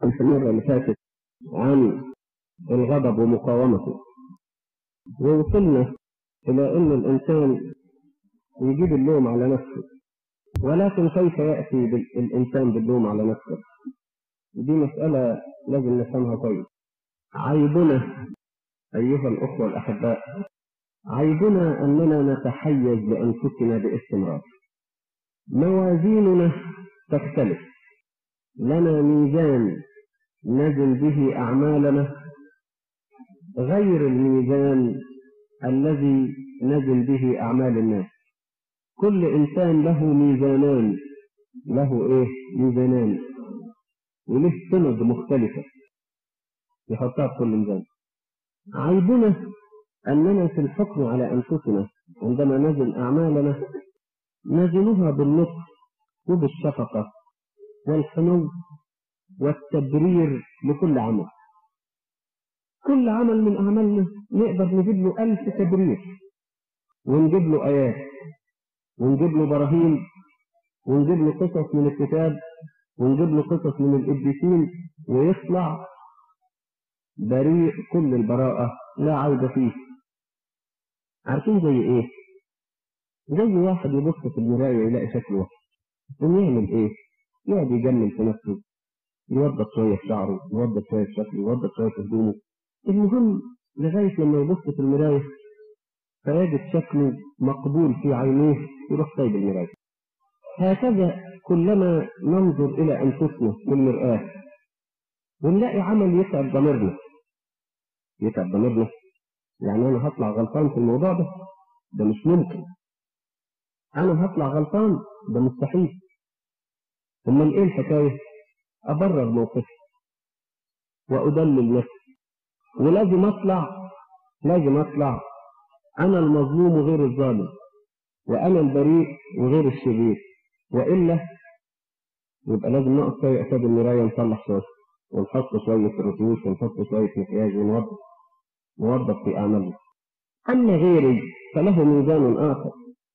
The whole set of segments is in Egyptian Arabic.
في المرة اللي فاتت عن الغضب ومقاومته ووصلنا إلى أن الإنسان يجيب اللوم على نفسه ولكن كيف يأتي بال- الإنسان باللوم على نفسه دي مسألة لازم نفهمها كويس عيبنا أيها الأخوة الأحباء عيبنا أننا نتحيز لأنفسنا باستمرار موازيننا تختلف لنا ميزان نزن به أعمالنا غير الميزان الذي نزن به أعمال الناس كل إنسان له ميزانان له إيه ميزانان وله سند مختلفة يحطها في كل ميزان عيبنا أننا في الحكم على أنفسنا عندما نزن أعمالنا نزنها باللطف وبالشفقة والحنو والتبرير لكل عمل كل عمل من أعمالنا نقدر نجيب له ألف تبرير ونجيب له آيات ونجيب له براهين ونجيب له قصص من الكتاب ونجيب له قصص من القديسين ويطلع بريء كل البراءة لا عيب فيه عارفين زي ايه زي واحد يبص في المراية يلاقي شكله وحش يقوم يعمل ايه يقعد يجمل في نفسه يوضب شوية في شعره يوضب شوية في شكله يوضب شوية في هدومه المهم لغاية لما يبص في المراية فيجد شكله مقبول في عينيه يروح سايب المراية هكذا كلما ننظر إلى أنفسنا في المرآة ونلاقي عمل يتعب ضميرنا يتعب ضميرنا يعني أنا هطلع غلطان في الموضوع ده ده مش ممكن أنا هطلع غلطان ده مستحيل أمال إيه الحكاية؟ أبرر موقفي وأدلل نفسي ولازم أطلع لازم أطلع أنا المظلوم وغير الظالم وأنا البريء وغير الشرير وإلا يبقى لازم نقف في قصاد المراية نصلح شوية ونحط شوية رتوش ونحط شوية مكياج ونوضب نوضب في أعمالنا أما غيري فله ميزان آخر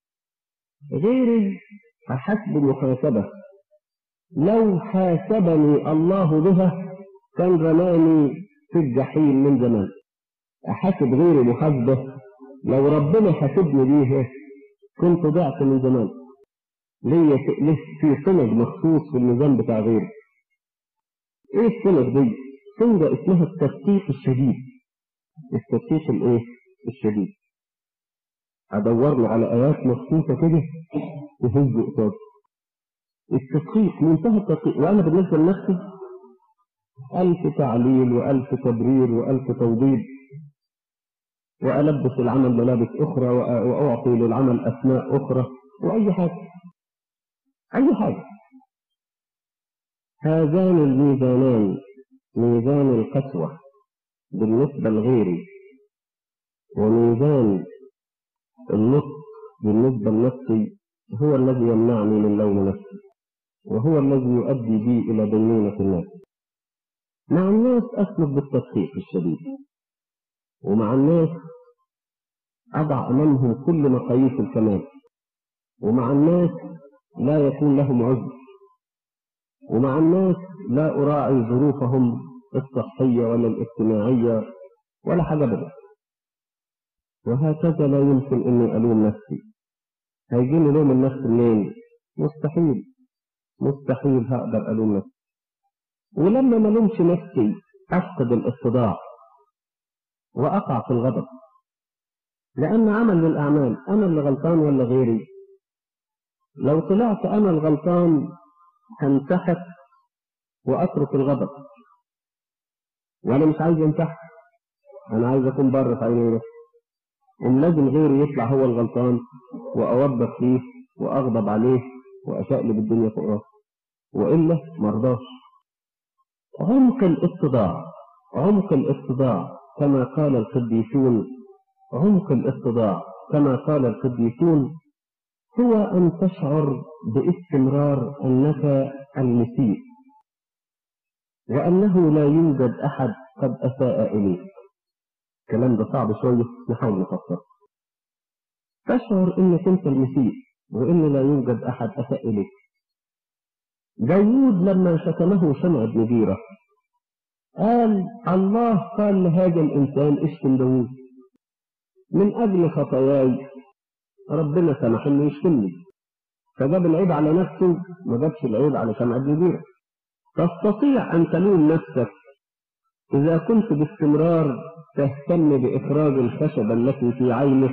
غيري حسب المحاسبة لو حاسبني الله بها كان رماني في الجحيم من زمان أحاسب غيري محاسبة لو ربنا حاسبني بيها كنت ضعت من زمان ليا ليه في سند مخصوص في الميزان بتاع غيري ايه السند دي؟ سنة اسمها التفتيش الشديد التفتيش الايه؟ الشديد ادور له على ايات مخصوصة كده تهز قصادي التدقيق منتهى التدقيق وانا بالنسبة لنفسي ألف تعليل وألف تبرير وألف توضيب وألبس العمل ملابس أخرى وأ- وأعطي للعمل أسماء أخرى وأي حاجة أي حاجة هذان الميزانان ميزان القسوة بالنسبة لغيري وميزان اللطف بالنسبة لنفسي هو الذي يمنعني من لوم نفسي وهو الذي يؤدي بي إلى دينونة الناس مع الناس أسلك بالتدقيق الشديد ومع الناس أضع أمامهم كل مقاييس الكمال ومع الناس لا يكون لهم عذر ومع الناس لا أراعي ظروفهم الصحية ولا الاجتماعية ولا حاجة بدأ وهكذا لا يمكن أني ألوم نفسي هيجيني لوم النفس منين؟ مستحيل مستحيل هقدر ألوم نفسي ولما ما لومش نفسي أفقد الاتضاع وأقع في الغضب لأن عمل من الأعمال أنا اللي غلطان ولا غيري لو طلعت أنا الغلطان هنتحت وأترك الغضب وأنا مش عايز انتحت أنا عايز أكون بره في عيني نفسي وم لازم غيري يطلع هو الغلطان وأوبخ فيه وأغضب عليه وأشقلب الدنيا فوق راسه وإلا مرضاش عمق الاتضاع عمق الاتضاع كما قال القديسون عمق الاتضاع كما قال القديسون هو أن تشعر باستمرار أنك المسيء وأنه لا يوجد أحد قد أساء إليك الكلام ده صعب شوية نحاول نفسر تشعر أنك أنت المسيء وأن لا يوجد أحد أساء إليك داوود لما شتمه شمع بن جيرة قال الله قال لهذا الإنسان اشتم داوود من أجل خطاياي ربنا سمح إنه يشتمني فجاب العيب على نفسه ما جابش العيب على شمع غيره تستطيع أن تلوم نفسك إذا كنت باستمرار تهتم بإخراج الخشبة التي في عينك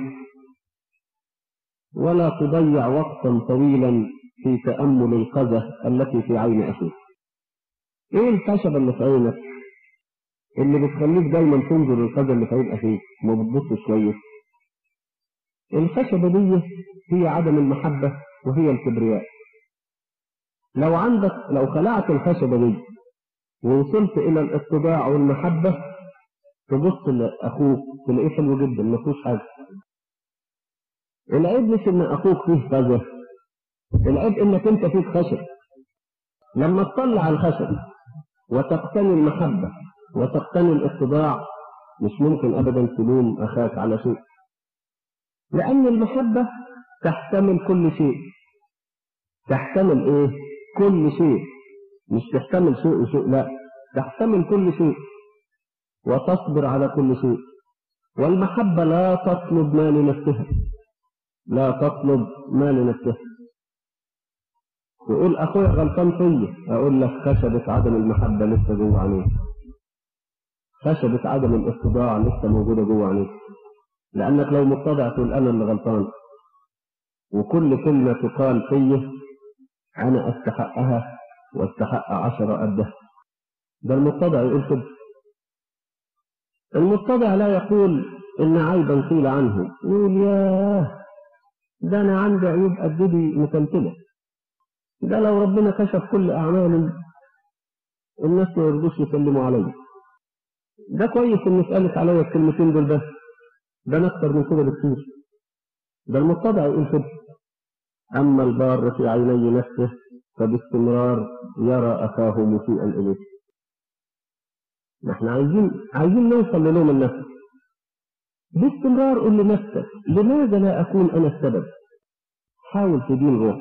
ولا تضيع وقتا طويلا في تأمل القذى التي في عين أخيك إيه الخشبة اللي في عينك اللي بتخليك دايما تنظر القذى اللي في عين أخيك ما بتبصش كويس الخشبة دي هي عدم المحبة وهي الكبرياء لو عندك لو خلعت الخشبة دي ووصلت إلى الاتباع والمحبة تبص لأخوك تلاقيه حلو جدا ما فيهوش حاجة العيب مش إن أخوك فيه كذا العيب إنك أنت فيك خشب لما تطلع الخشب وتقتني المحبة وتقتني الاتباع مش ممكن أبدا تلوم أخاك على شيء لأن المحبة تحتمل كل شيء تحتمل إيه؟ كل شيء مش تحتمل شيء وشيء لا تحتمل كل شيء وتصبر على كل شيء والمحبة لا تطلب ما لنفسها لا تطلب ما لنفسها يقول أخويا غلطان فيا أقول لك خشبة عدم المحبة لسه جوه عينيك خشبة عدم الاتباع لسه موجودة جوه عينيك لأنك لو متضع تقول أنا اللي غلطان وكل كلمة تقال فيه أنا أستحقها واستحق عشرة قدها ده المتضع يقول كده المتضع لا يقول إن عيبا قيل عنه يقول ياه ده أنا عندي عيوب قد دي متلتلة ده لو ربنا كشف كل أعمالي الناس ما يرضوش يسلموا عليا ده كويس إن اتقالت عليا الكلمتين دول بس ده أنا أكتر من كده بكتير ده المتضع يقول كده أما البار في عيني نفسه فباستمرار يرى أخاه مسيئا إليه نحن عايزين عايزين نوصل للوم النفس باستمرار قل لنفسك لماذا لا أكون أنا السبب حاول تدين روح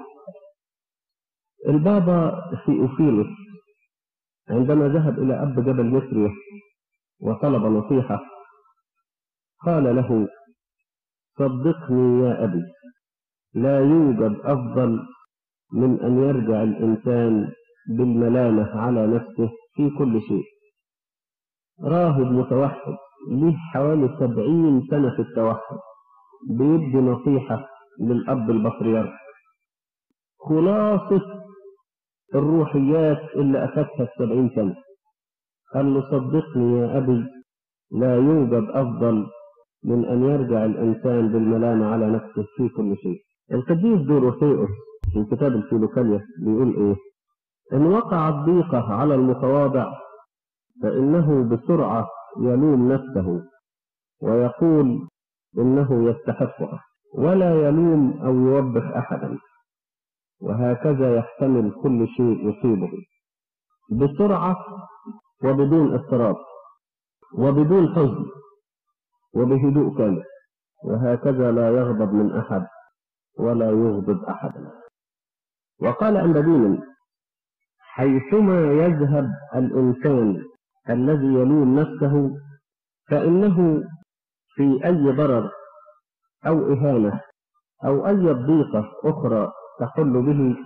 البابا في أوفيلوس عندما ذهب إلى أب جبل يسرية وطلب نصيحة قال له صدقني يا أبي لا يوجد أفضل من أن يرجع الإنسان بالملامة على نفسه في كل شيء راهب متوحد له حوالي سبعين سنة في التوحد بيدي نصيحة للأب البطريرك خلاصة الروحيات اللي أخذتها السبعين سنة قال له صدقني يا أبي لا يوجد أفضل من أن يرجع الإنسان بالملامة على نفسه في كل شيء القديس دوروثيوس في كتاب الفيلوكاليا بيقول إيه إن وقعت ضيقة على المتواضع فإنه بسرعة يلوم نفسه ويقول إنه يستحقها ولا يلوم أو يوبخ أحدا وهكذا يحتمل كل شيء يصيبه بسرعة وبدون اضطراب وبدون حزن وبهدوء كامل وهكذا لا يغضب من أحد ولا يغضب أحدا وقال أندبين حيثما يذهب الإنسان الذي يلوم نفسه فإنه في أي ضرر أو إهانة أو أي ضيقة أخرى تحل به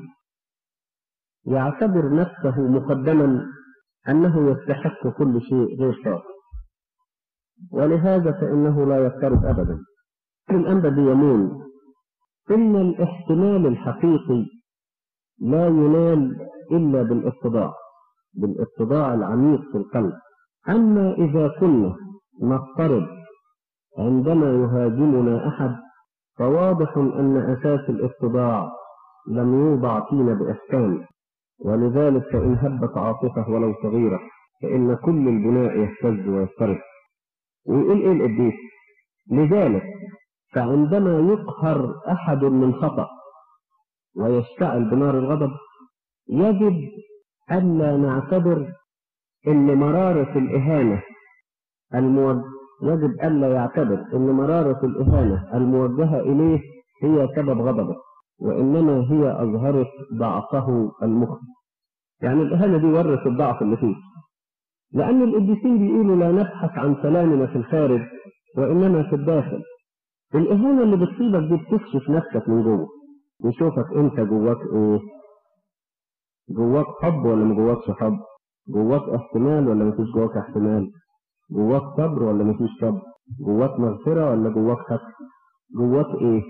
يعتبر نفسه مقدما أنه يستحق كل شيء غير صار ولهذا فإنه لا يفترض أبدا الأنبا يمون إن الاحتمال الحقيقي لا ينال إلا بالاتضاع بالاتضاع العميق في القلب أما إذا كنا نفترض عندما يهاجمنا أحد فواضح أن أساس الاتضاع لم يوضع فينا بإحسان ولذلك فإن هبت عاطفة ولو صغيرة فإن كل البناء يهتز ويضطرب ويقول إيه القديس لذلك فعندما يقهر أحد من خطأ ويشتعل بنار الغضب يجب ألا نعتبر أن مرارة الإهانة الموجه يجب ألا يعتبر أن مرارة الإهانة الموجهة إليه هي سبب غضبه وإنما هي أظهرت ضعفه المخ يعني الإهانة دي ورث الضعف اللي فيه لأن القديسين بيقولوا لا نبحث عن سلامنا في الخارج وإنما في الداخل الإهانة اللي بتصيبك دي بتكشف نفسك من جوه يشوفك أنت جواك إيه جواك حب ولا ما جواكش حب جواك احتمال ولا مفيش جواك احتمال جواك صبر ولا مفيش صبر جواك مغفرة ولا جواك حق جواك ايه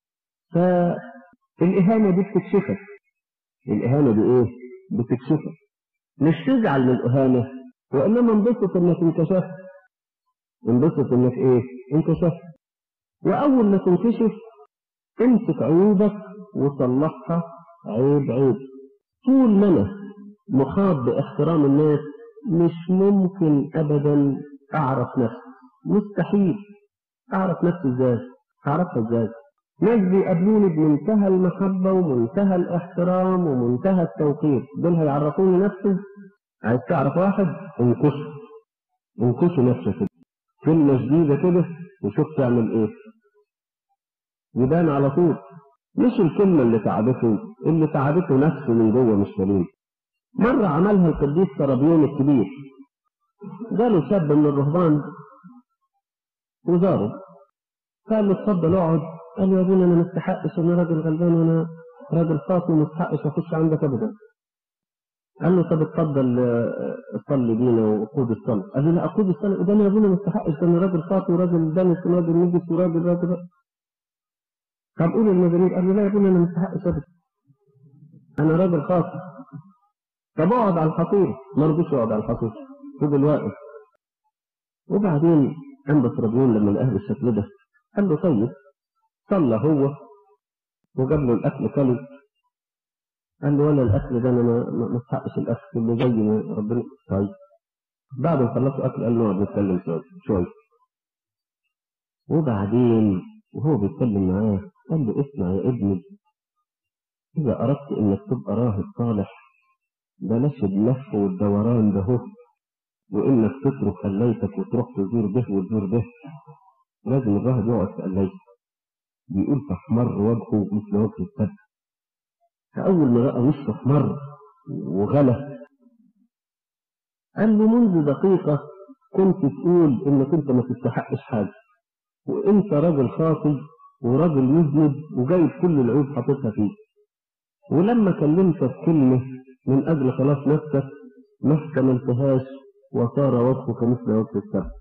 فالإهانة دي بتكشفك الإهانة دي ايه بتكشفك مش تزعل من الإهانة وإنما انبسط إنك انكشفت انبسط إنك ايه انكشفت وأول ما تنكشف امسك عيوبك وصلحها عيب عيب طول ما أنا محاط باحترام الناس مش ممكن أبدا أعرف نفسي مستحيل أعرف نفسي إزاي أعرفها إزاي ناس بيقابلوني بمنتهى المحبة ومنتهى الاحترام ومنتهى التوقير دول هيعرفوني نفسي عايز تعرف واحد انكشه انكشه نفسه كده كلمة جديدة كده وشوف تعمل ايه يبان على طول مش الكلمة اللي تعبته اللي تعبته نفسه من جوه مش سليم مرة عملها القديس سرابيون الكبير جاله شاب من الرهبان وزاره قال له اتفضل اقعد قال له يا ابونا انا ما استحقش انا راجل غلبان وانا راجل خاطي وما استحقش اخش عندك ابدا قال له طب اتفضل آه، صلي بينا وقود الصلاه قال له لا اقود الصلاه ده انا يا ابونا ما استحقش ده انا راجل خاطي وراجل دنس وراجل نجس وراجل راجل طب قول المزامير قال له لا يا ابونا انا ما استحقش ابدا انا راجل خاطي طب اقعد على الحصير ما رضيش يقعد على الحصير فضل واقف وبعدين انبس ربيون لما لقاه بالشكل ده قال له طيب صلى هو وجاب له الاكل كله قال له ولا الاكل ده انا ما ما- ما استحقش الاكل اللي زي ما ربنا طيب بعد ما خلصوا اكل قال له نقعد نتكلم شويه شويه وبعدين وهو بيتكلم معاه قال له اسمع يا ابني اذا اردت انك تبقى راهب صالح بلاش اللف والدوران ده هو وانك تترك قليتك وتروح تزور به وتزور به لازم الراهب يقعد في قليته بيقول فاحمر وجهه مثل وجه السد فأول ما رأى وشه احمر وغلى قال له منذ دقيقة كنت تقول إنك أنت ما تستحقش حاجة وأنت راجل خاطي وراجل مذنب وجايب كل العيوب حاططها فيك ولما كلمتك كلمة من أجل خلاص نفسك ما احتملتهاش وصار وجهك مثل وجه السبت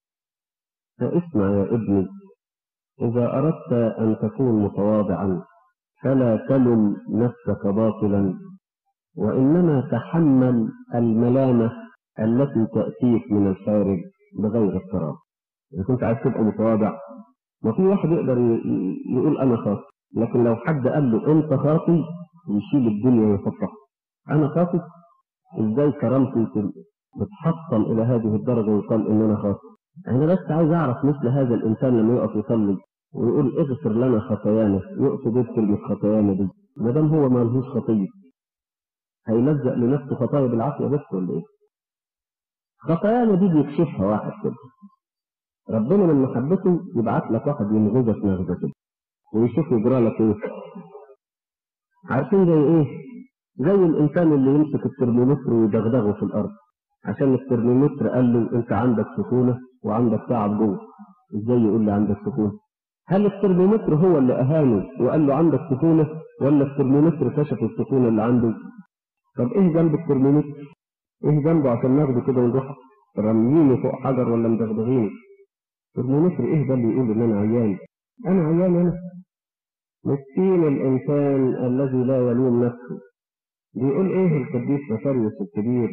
فاسمع يا ابني إذا أردت أن تكون متواضعا فلا تلم نفسك باطلا وإنما تحمل الملامة التي تأتيك من الخارج بغير اضطراب إذا كنت عايز تبقى متواضع ما في واحد يقدر ي- ي- يقول أنا خاطئ لكن لو حد قال له أنت خاطئ يشيل الدنيا ويحطها أنا خاطئ إزاي كرامتي ت- تتحطم إلى هذه الدرجة ويقال إن أنا خاطئ أنا بس عايز أعرف مثل هذا الإنسان لما يقف يصلي ويقول اغفر لنا خطايانا يقصد ايه كلمة خطايانا دي ما دام هو ما لهوش خطية هيلزق لنفسه خطايا بالعافية بس ولا ايه خطايانا دي بيكشفها واحد كده ربنا من محبته يبعت لك واحد ينغزك نغزة كده ويشوف يجرى لك ايه عارفين زي ايه زي الانسان اللي يمسك الترمومتر ويدغدغه في الارض عشان الترمومتر قال له انت عندك سخونة وعندك تعب جوه ازاي يقول لي عندك سخونة هل الترمومتر هو اللي أهانه وقال له عندك سخونة ولا الترمومتر كشف السخونة اللي عنده طب ايه جنب الترمومتر ايه جنبه عشان ناخده كده ونروح رميينه فوق حجر ولا مدغدغينه الترمومتر ايه ده اللي يقول ان انا عيان انا عيان انا مسكين الانسان الذي لا يلوم نفسه بيقول ايه القديس بطريوس الكبير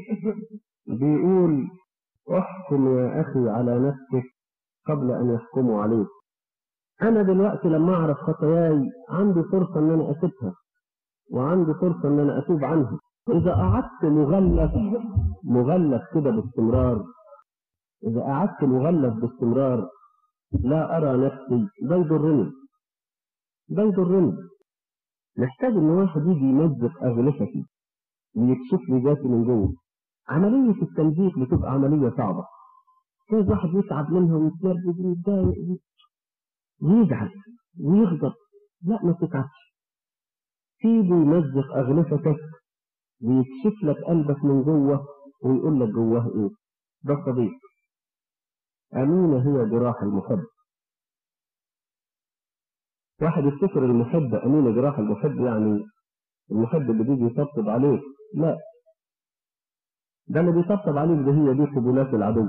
بيقول احكم يا اخي على نفسك قبل ان يحكموا عليك انا دلوقتي لما اعرف خطاياي عندي فرصه ان انا اسيبها وعندي فرصه ان انا اتوب عنها اذا قعدت مغلف مغلف كده باستمرار اذا قعدت مغلف باستمرار لا ارى نفسي ده يضرني ده يضرني محتاج ان واحد يجي يمزق اغلفتي ويكشف لي ذاتي من جوه عمليه التمزيق بتبقى عمليه صعبه كيف واحد يتعب منها ويتنرفز ويتضايق ويزعل ويغضب لا ما تتعبش سيبه يمزق أغلفتك ويكشف لك قلبك من جوه ويقول لك جواه ايه ده صديق أمينة هي جراح المحب واحد يفتكر المحب أمينة جراح المحب يعني المحب اللي بيجي يطبطب عليك لا ده اللي بيطبطب عليك ده هي دي قبولات العدو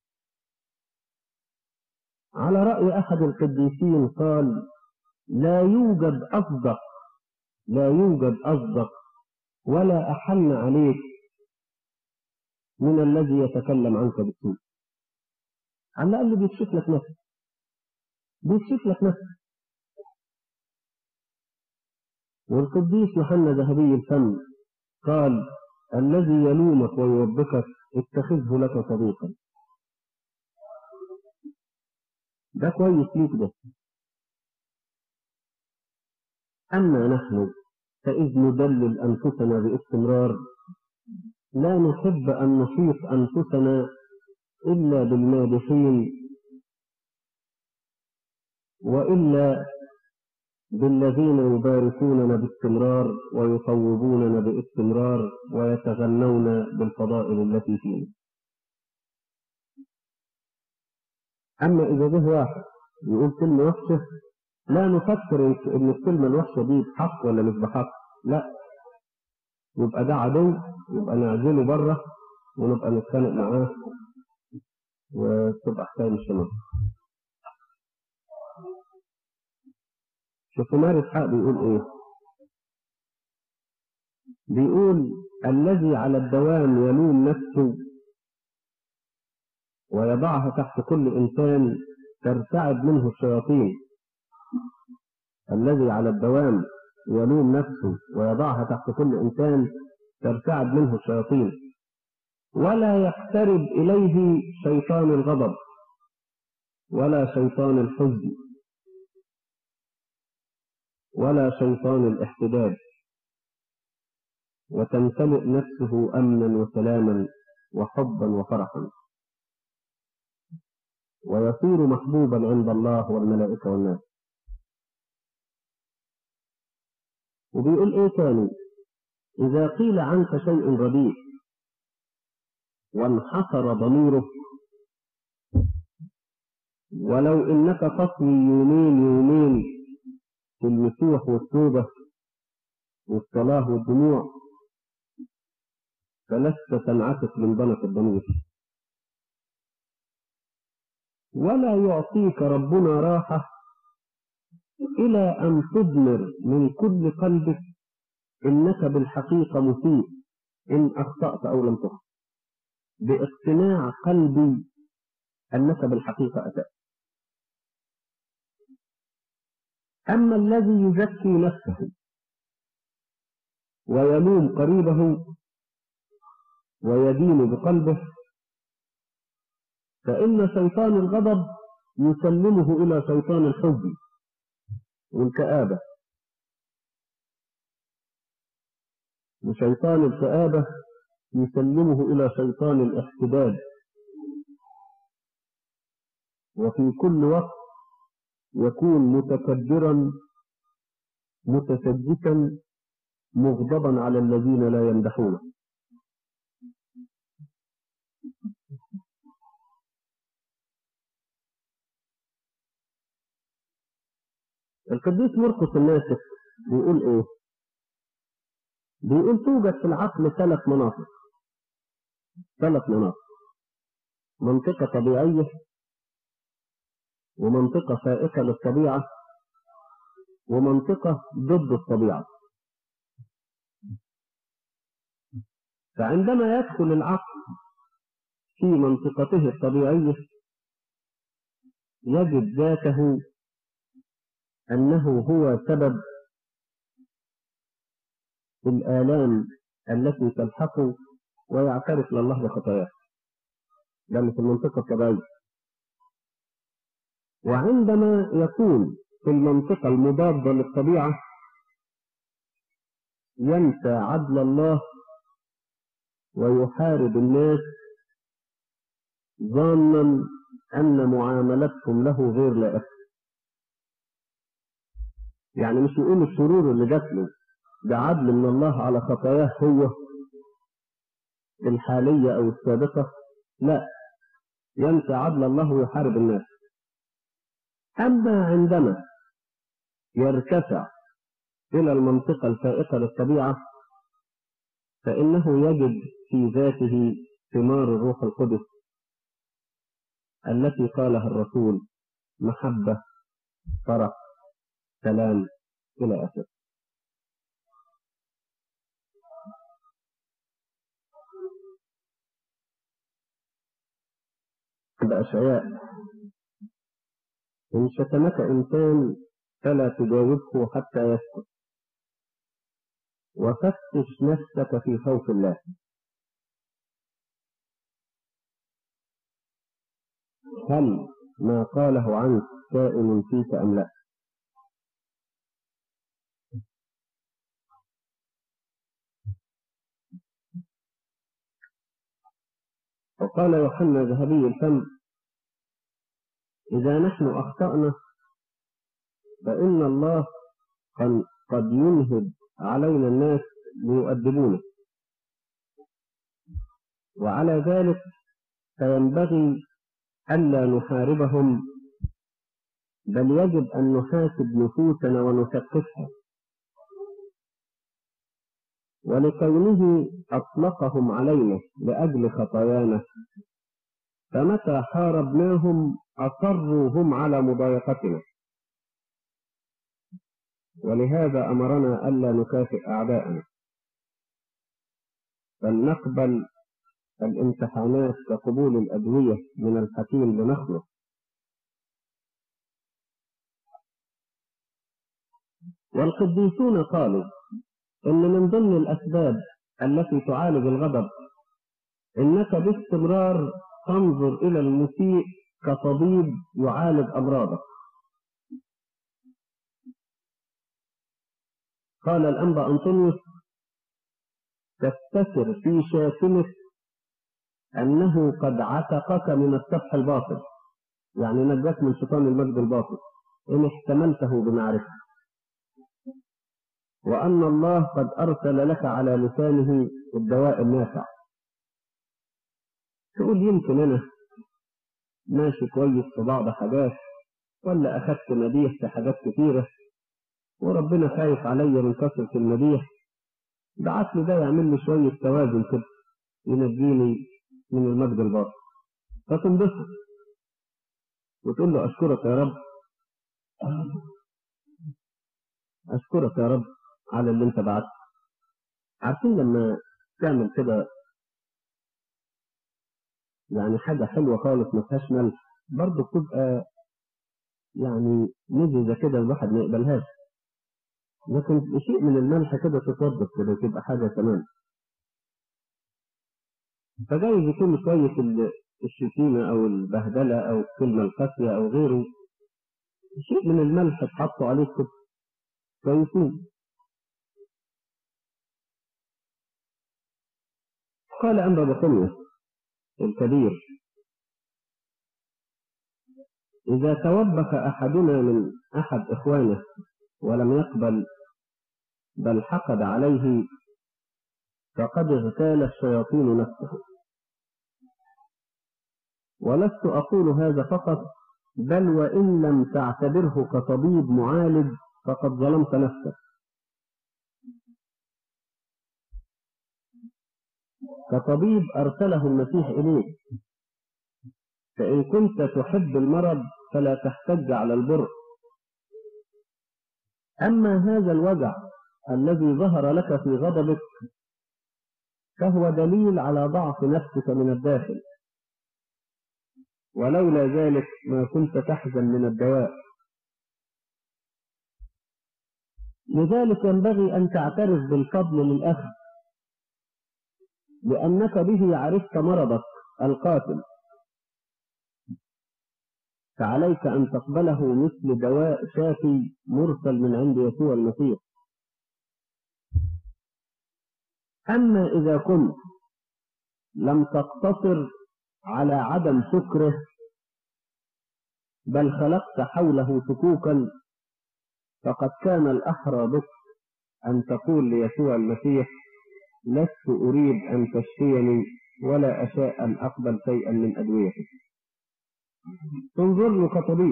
على رأي أحد القديسين قال لا يوجد أصدق لا يوجد أصدق ولا أحن عليك من الذي يتكلم عنك بالسوء على الأقل بيكشف لك نفسك بيكشف لك نفسك والقديس يوحنا ذهبي الفم قال الذي يلومك ويوبخك اتخذه لك صديقا ده كويس ليك ده أما نحن فإذ ندلل أنفسنا باستمرار لا نحب أن نحيط أنفسنا إلا بالمادحين وإلا بالذين يباركوننا باستمرار ويطوبوننا باستمرار ويتغنون بالفضائل التي فينا أما إذا جه واحد يقول كلمة وحشة لا نفكر إن الكلمة الوحشة دي بحق ولا مش بحق لا يبقى ده عدو يبقى نعزله بره ونبقى نتخانق معاه وتبقى حكاية مش تمام شوف مار إسحاق بيقول إيه بيقول الذي على الدوام يلوم نفسه ويضعها تحت كل إنسان ترتعد منه الشياطين الذي على الدوام يلوم نفسه ويضعها تحت كل إنسان ترتعد منه الشياطين ولا يقترب إليه شيطان الغضب ولا شيطان الحزن ولا شيطان الاحتداد وتمتلئ نفسه أمنا وسلاما وحبا وفرحا ويصير محبوبا عند الله والملائكة والناس وبيقول ايه تاني اذا قيل عنك شيء رديء وانحصر ضميره ولو انك تصلي يومين يومين في المسوح والتوبة والصلاة والدموع فلست تنعكس من ضنك الضمير ولا يعطيك ربنا راحة إلى أن تضمر من كل قلبك إنك بالحقيقة مسيء إن أخطأت أو لم تخطئ باقتناع قلبي أنك بالحقيقة أتأت أما الذي يزكي نفسه ويلوم قريبه ويدين بقلبه فإن شيطان الغضب يسلمه إلى شيطان الحزن والكآبة وشيطان الكآبة يسلمه إلى شيطان الاحتداد وفي كل وقت يكون متكبرا متسجسا مغضبا على الذين لا يمدحونه القديس مرقس الناسك بيقول ايه بيقول توجد في العقل ثلاث مناطق ثلاث مناطق منطقة طبيعية ومنطقة فائقة للطبيعة ومنطقة ضد الطبيعة فعندما يدخل العقل في منطقته الطبيعية يجد ذاته أنه هو سبب الآلام التي تلحقه ويعترف لله بخطاياه ده في المنطقة الطبيعية وعندما يكون في المنطقة المضادة للطبيعة ينسى عدل الله ويحارب الناس ظانا أن معاملتهم له غير لائقة يعني مش يقول الشرور اللي جات له ده عدل من الله على خطاياه هو الحالية أو السابقة لا ينسى عدل الله ويحارب الناس أما عندما يرتفع إلى المنطقة الفائقة للطبيعة فإنه يجد في ذاته ثمار الروح القدس التي قالها الرسول محبة فرح سلام إلى آخره بأشعياء إن شتمك إنسان فلا تجاوبه حتى يسكت وفتش نفسك في خوف الله هل ما قاله عنك كائن فيك أم لا وقال يوحنا ذهبي الفم إذا نحن أخطأنا فإن الله قد ينهب علينا الناس ليؤدبونا وعلى ذلك فينبغي ألا نحاربهم بل يجب أن نحاسب نفوسنا ونثقفها ولكونه أطلقهم علينا لأجل خطايانا فمتى حاربناهم أصروا هم على مضايقتنا ولهذا أمرنا ألا نكافئ أعداءنا بل نقبل الامتحانات كقبول الأدوية من الحكيم لنخلص والقديسون قالوا إن من ضمن الأسباب التي تعالج الغضب إنك باستمرار تنظر إلى المسيء كطبيب يعالج أمراضك قال الأنبا أنطونيوس تفتكر في شاتمك أنه قد عتقك من السفح الباطل يعني نجاك من شيطان المجد الباطل إن احتملته بمعرفة وأن الله قد أرسل لك على لسانه الدواء النافع تقول يمكن أنا ماشي كويس في بعض حاجات ولا أخذت مديح في حاجات كتيرة وربنا خايف عليا من كثرة المديح بعت لي ده يعمل لي شوية توازن كده ينجيني من المجد الباطل فتنبسط وتقول له أشكرك يا رب أشكرك يا رب على اللي أنت بعته عارفين لما تعمل كده يعني حاجة حلوة خالص ما فيهاش ملح برضه بتبقى يعني مززة كده الواحد ما يقبلهاش لكن شيء من الملح كده تتوظف كده تبقى حاجة تمام فجايز يكون شوية الشتيمة أو البهدلة أو الكلمة القاسية أو غيره شيء من الملح تحطوا عليه كده كويسين قال أنبا بقمية الكبير إذا توبخ أحدنا من أحد إخوانه ولم يقبل بل حقد عليه فقد اغتال الشياطين نفسه ولست أقول هذا فقط بل وإن لم تعتبره كطبيب معالج فقد ظلمت نفسك كطبيب أرسله المسيح إليك فإن كنت تحب المرض فلا تحتج على البر أما هذا الوجع الذي ظهر لك في غضبك فهو دليل على ضعف نفسك من الداخل ولولا ذلك ما كنت تحزن من الدواء لذلك ينبغي أن تعترف بالفضل للأخ لأنك به عرفت مرضك القاتل فعليك أن تقبله مثل دواء شافي مرسل من عند يسوع المسيح أما إذا كنت لم تقتصر على عدم شكره بل خلقت حوله شكوكا فقد كان الأحرى بك أن تقول ليسوع المسيح لست أريد أن تشفيني ولا أشاء أن أقبل شيئا من أدويتك تنظر له كطبيب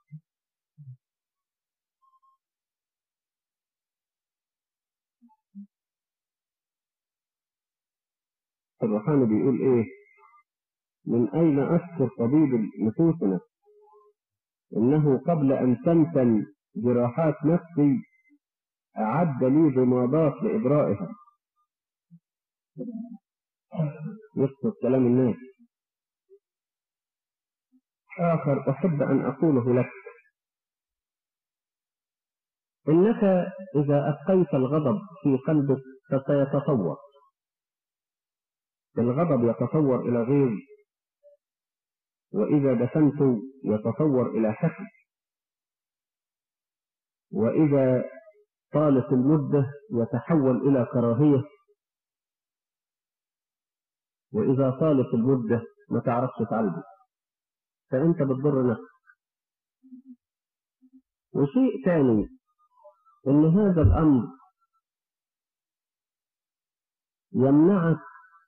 الروحاني بيقول ايه من اين اذكر طبيب نفوسنا انه قبل ان تنتن جراحات نفسي اعد لي ضمادات لابرائها يقصد كلام الناس آخر أحب أن أقوله لك إنك إذا أبقيت الغضب في قلبك فسيتطور الغضب يتطور إلى غيظ وإذا دفنت يتطور إلى حقد وإذا طالت المدة يتحول إلى كراهية وإذا طالت المدة ما تعرفش تعالجه فأنت بتضر نفسك وشيء ثاني إن هذا الأمر يمنعك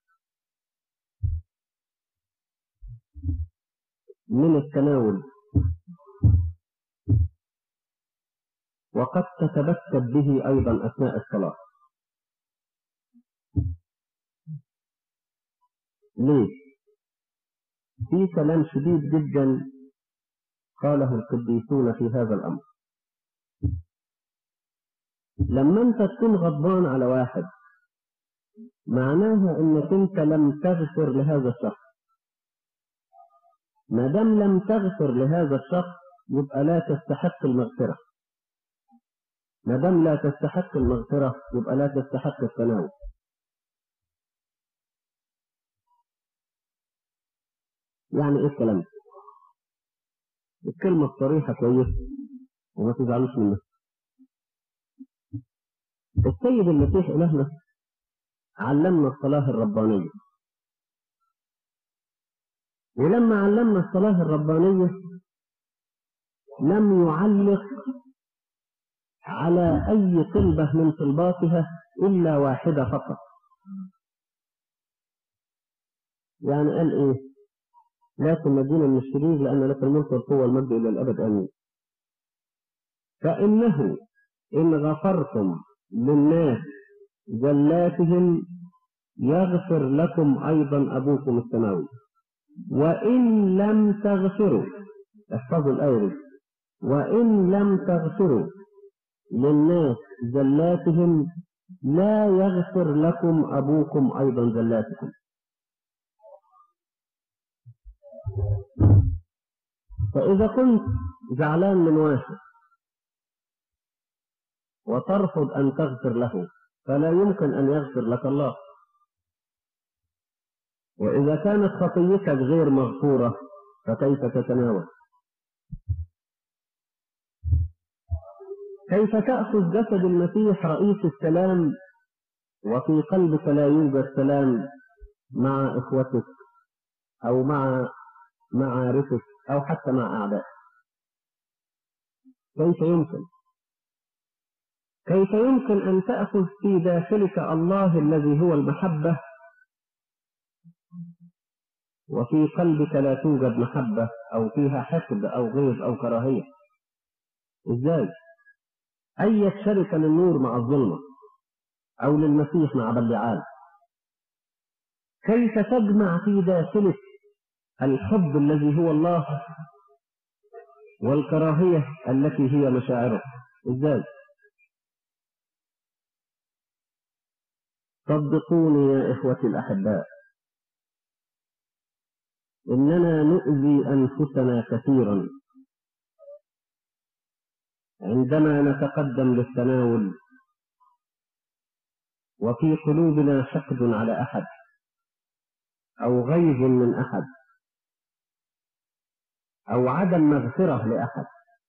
من التناول وقد تتبكت به أيضا أثناء الصلاة ليه؟ في كلام شديد جدا قاله القديسون في هذا الأمر لما أنت تكون غضبان على واحد معناها أنك أنت لم تغفر لهذا الشخص ما دام لم تغفر لهذا الشخص يبقى لا تستحق المغفرة ما دام لا تستحق المغفرة يبقى لا تستحق التناول يعني ايه الكلام الكلمة الصريحة كويسة وما تزعلوش منها السيد المسيح إلهنا علمنا الصلاة الربانية ولما علمنا الصلاة الربانية لم يعلق على أي طلبة من طلباتها إلا واحدة فقط يعني قال إيه لا تنجينا من الشرير لأن لك الملك والقوة والمجد إلى الأبد آمين فإنه إن غفرتم للناس زلاتهم يغفر لكم أيضا أبوكم السماوي وإن لم تغفروا احفظوا الآية وإن لم تغفروا للناس زلاتهم لا يغفر لكم أبوكم أيضا زلاتكم فإذا كنت زعلان من واحد وترفض أن تغفر له فلا يمكن أن يغفر لك الله وإذا كانت خطيتك غير مغفورة فكيف تتناول كيف تأخذ جسد المسيح رئيس السلام وفي قلبك لا يوجد سلام مع إخوتك أو مع معارفك أو حتى مع أعدائك كيف يمكن كيف يمكن أن تأخذ في داخلك الله الذي هو المحبة وفي قلبك لا توجد محبة أو فيها حقد أو غيظ أو كراهية إزاي؟ أي شركة للنور مع الظلمة أو للمسيح مع بلعال كيف تجمع في داخلك الحب الذي هو الله والكراهية التي هي مشاعره إزاي؟ صدقوني يا إخوتي الأحباء إننا نؤذي أنفسنا كثيرا عندما نتقدم للتناول وفي قلوبنا حقد على أحد أو غيظ من أحد أو عدم مغفرة لأحد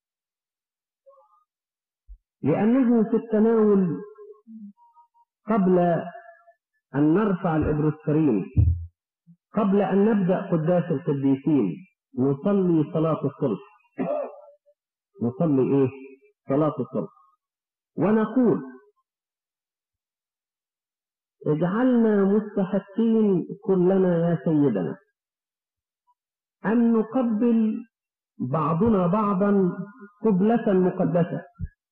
لأنه في التناول قبل أن نرفع الإبروسترين قبل أن نبدأ قداس القديسين نصلي صلاة الصلح نصلي إيه؟ صلاة الصلح ونقول اجعلنا مستحقين كلنا يا سيدنا أن نقبل بعضنا بعضا قبلة مقدسة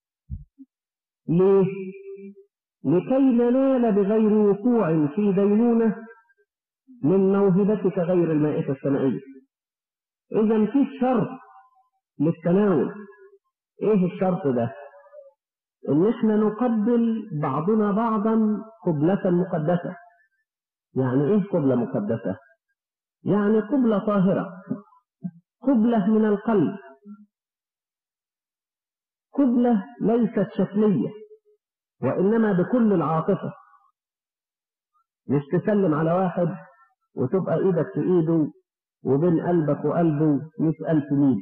ليه؟ لكي ننال بغير وقوع في دينونة من موهبتك غير المائة السمائية إذا في شرط للتناول إيه الشرط ده؟ إن إحنا نقبل بعضنا بعضا قبلة مقدسة يعني إيه قبلة مقدسة؟ يعني قبلة طاهرة قبلة من القلب قبلة ليست شكلية وإنما بكل العاطفة مش تسلم على واحد وتبقى إيدك في إيده وبين قلبك وقلبه مئة ألف ميل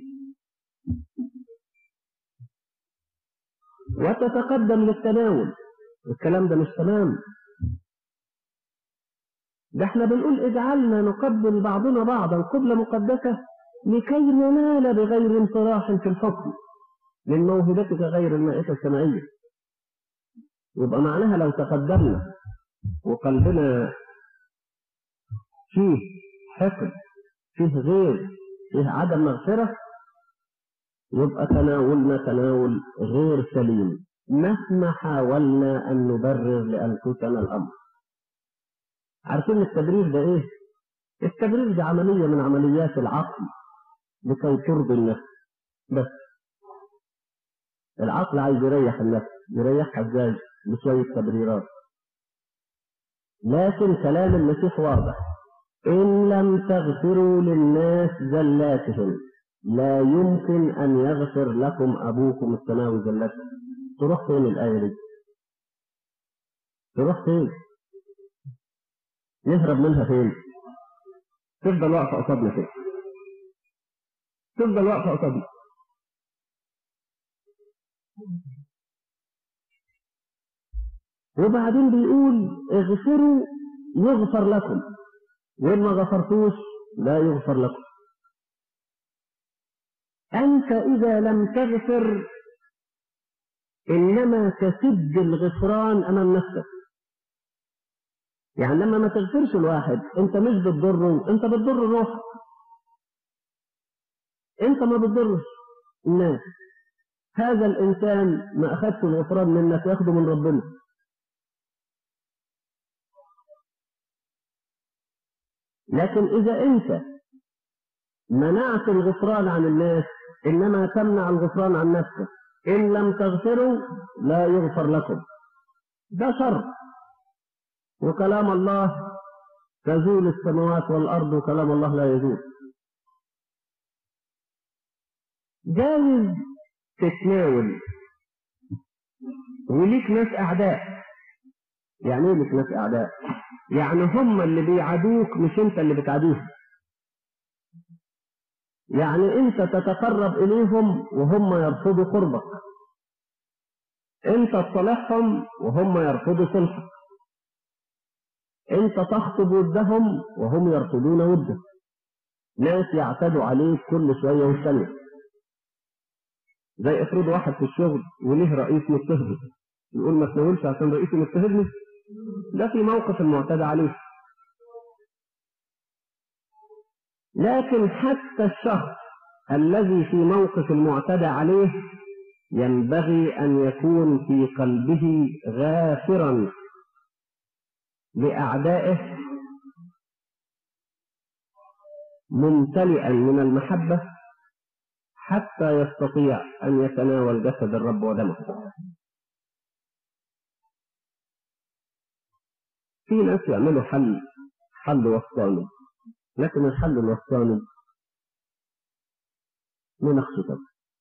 وتتقدم للتناول الكلام ده مش تمام ده احنا بنقول اجعلنا نقبل بعضنا بعضا قبلة مقدسة لكي ننال بغير انطراح في الحكم من موهبتك غير المائة السمائية يبقى معناها لو تقدمنا وقلبنا فيه حقد فيه غير فيه عدم مغفرة يبقى تناولنا تناول غير سليم مهما حاولنا أن نبرر لأنفسنا الأمر عارفين التبرير ده إيه؟ التبرير ده عملية من عمليات العقل لكي ترضي النفس بس العقل عايز يريح النفس يريحها ازاي بشوية تبريرات لكن كلام المسيح واضح إن لم تغفروا للناس زلاتهم لا يمكن أن يغفر لكم أبوكم السماوي زلاتهم تروح فين الآية دي؟ تروح فين؟ نهرب منها فين؟ تفضل واقفة قصادنا فين؟ تفضل واقفة قصادنا وبعدين بيقول اغفروا يغفر لكم وإن ما غفرتوش لا يغفر لكم أنت إذا لم تغفر إنما تسد الغفران أمام نفسك يعني لما ما تغفرش الواحد أنت مش بتضره أنت بتضر روحك أنت ما بتضرش الناس هذا الإنسان ما أخذت الغفران منك ياخده من ربنا لكن إذا أنت منعت الغفران عن الناس إنما تمنع الغفران عن نفسك إن لم تغفروا لا يغفر لكم ده شر وكلام الله تزول السماوات والأرض وكلام الله لا يزول جايز تتناول وليك ناس أعداء يعني ايه ليك ناس أعداء يعني هم اللي بيعادوك مش انت اللي بتعاديهم يعني انت تتقرب اليهم وهم يرفضوا قربك انت تصالحهم وهم يرفضوا صلحك انت تخطب ودهم وهم يرفضون ودك ناس يعتدوا عليك كل شوية والثانية زي افرض واحد في الشغل وليه رئيس مضطهد يقول ما تناولش عشان رئيسي مضطهدني ده في موقف المعتدى عليه لكن حتى الشخص الذي في موقف المعتدى عليه ينبغي أن يكون في قلبه غافرا لأعدائه ممتلئا من المحبة حتى يستطيع أن يتناول جسد الرب ودمه في ناس يعملوا حل حل وسطاني لكن الحل الوسطاني منخشطة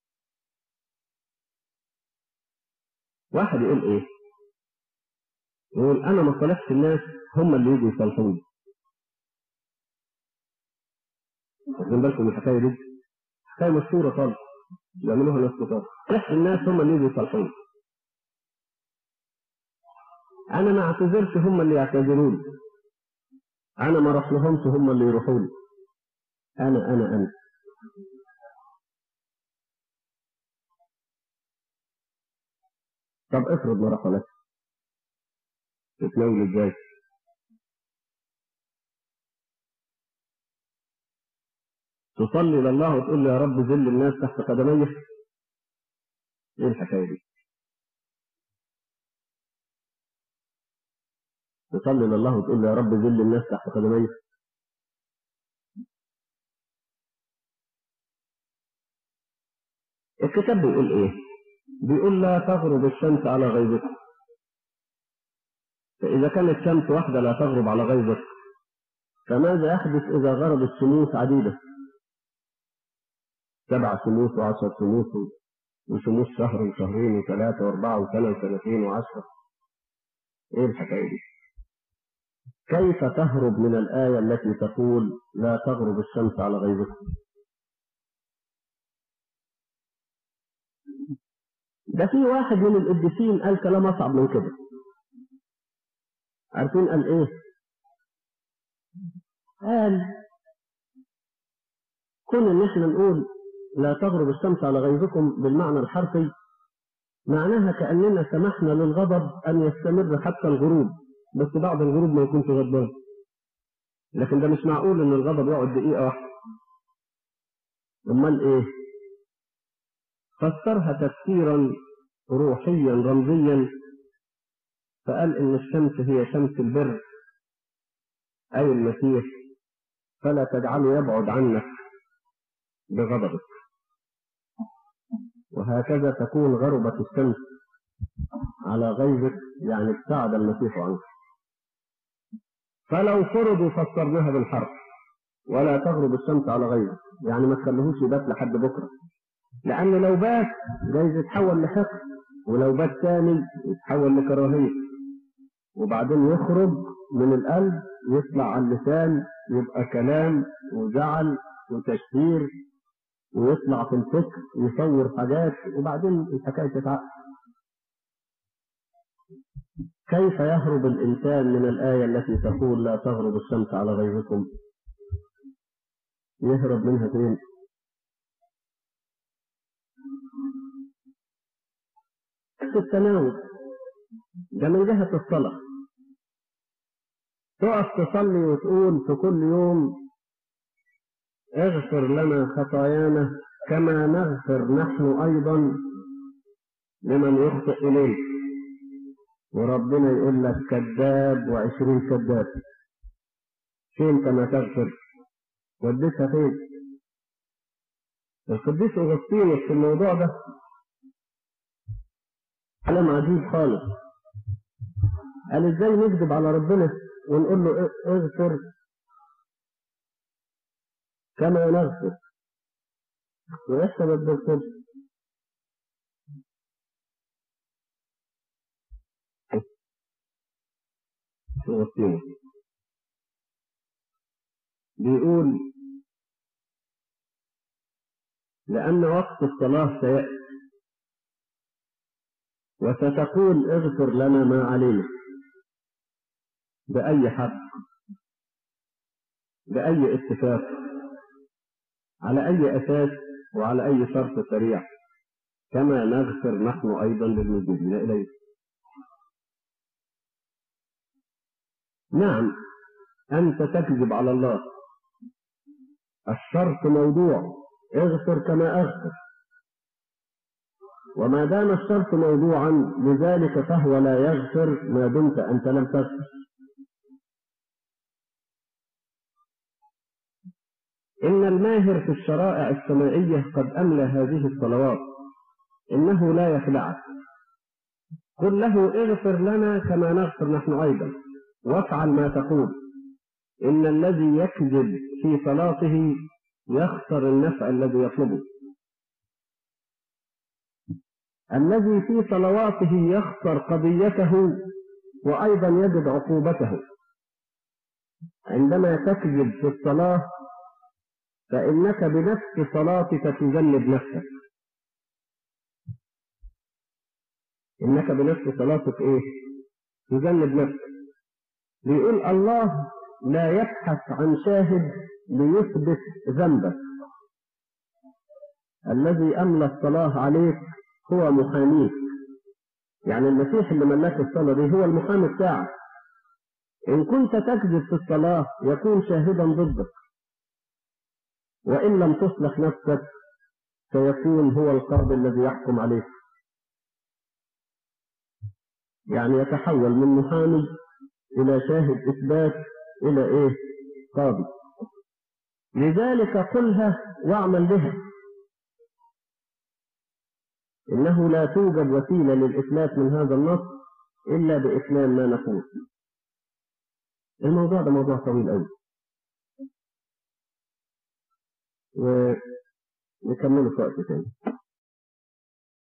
واحد يقول ايه يقول انا ما صالحش الناس هم اللي يجوا يصالحوني واخدين بالكم من الحكايه دي حكايه مشهوره خالص بيعملوها ناس كتار صالح الناس هم اللي يجوا يصالحوني انا ما اعتذرش هم اللي يعتذروا لي انا ما اروح لهمش هم اللي يروحوا لي انا انا انا طب افرض ما راحوا لك تتناول ازاي تصلي لله وتقول له يا رب ذل الناس تحت قدمي ايه الحكايه دي تصلي لله وتقول له يا رب ذل الناس تحت قدمي الكتاب بيقول ايه بيقول لا تغرب الشمس على غيظكم فإذا كانت شمس واحدة لا تغرب على غيظك فماذا يحدث إذا غربت شموس عديدة سبع شموس وعشر شموس وشموس شهر وشهرين وثلاثة وأربعة وسنة وسنتين وعشرة إيه الحكاية دي؟ كيف تهرب من الآية التي تقول لا تغرب الشمس على غيظكم ده في واحد من القديسين قال كلام أصعب من كده عارفين قال إيه؟ قال كون إن إحنا نقول لا تغرب الشمس على غيظكم بالمعنى الحرفي معناها كأننا سمحنا للغضب أن يستمر حتى الغروب بس بعد الغروب ما يكونش غضبان لكن ده مش معقول إن الغضب يقعد دقيقة واحدة أمال إيه؟ فسرها تفسيرا روحيا رمزيا فقال إن الشمس هي شمس البر أي المسيح فلا تجعله يبعد عنك بغضبك وهكذا تكون غربة الشمس على غيظك يعني ابتعد المسيح عنك فلو فرضوا فسرناها بالحرف ولا تغرب الشمس على غيظك يعني ما تخليهوش يبات لحد بكره لأن لو بات جايز يتحول لحقد ولو بات تاني يتحول لكراهية وبعدين يخرج من القلب يطلع على اللسان يبقى كلام وزعل وتشهير ويطلع في الفكر يصور حاجات وبعدين الحكاية تتعقد كيف يهرب الإنسان من الآية التي تقول لا تغرب الشمس على غيظكم يهرب منها فين في التناول ده من جهة الصلاة تقف تصلي وتقول في كل يوم اغفر لنا خطايانا كما نغفر نحن أيضا لمن يخطئ إليك وربنا يقول لك كذاب وعشرين كذاب فين كما تغفر وديتها فين القديس أغسطينوس في الموضوع ده كلام عجيب خالص قال ازاي نكذب على ربنا ونقول له اغفر كما نغفر وإحنا ما بنغفرش أغسطينوس بيقول لأن وقت الصلاة سيأتي وستقول اغفر لنا ما علينا بأي حق بأي اتفاق على أي أساس وعلى أي شرط سريع كما نغفر نحن أيضا للموجودين إليه نعم أنت تكذب على الله الشرط موضوع اغفر كما أغفر وما دام الشرط موضوعا لذلك فهو لا يغفر ما دمت أنت لم تغفر إن الماهر في الشرائع السمائية قد أملى هذه الصلوات إنه لا يخدعك قل له اغفر لنا كما نغفر نحن أيضا وافعل ما تقول إن الذي يكذب في صلاته يخسر النفع الذي يطلبه الذي في صلواته يخسر قضيته وأيضا يجد عقوبته عندما تكذب في الصلاة فإنك بنفس صلاتك تجنب نفسك إنك بنفس صلاتك إيه تجنب نفسك بيقول الله لا يبحث عن شاهد ليثبت ذنبك الذي أملى الصلاة عليك هو محاميك يعني المسيح اللي ملاك الصلاة دي هو المحامي بتاعك إن كنت تكذب في الصلاة يكون شاهدا ضدك وإن لم تصلح نفسك سيكون هو القاضي الذي يحكم عليك يعني يتحول من محامي إلى شاهد إثبات إلى إيه قاضي لذلك قلها واعمل بها إنه لا توجد وسيلة للإفلات من هذا النص إلا بإتمام ما نقول الموضوع ده موضوع طويل أوي ونكمله في وقت تاني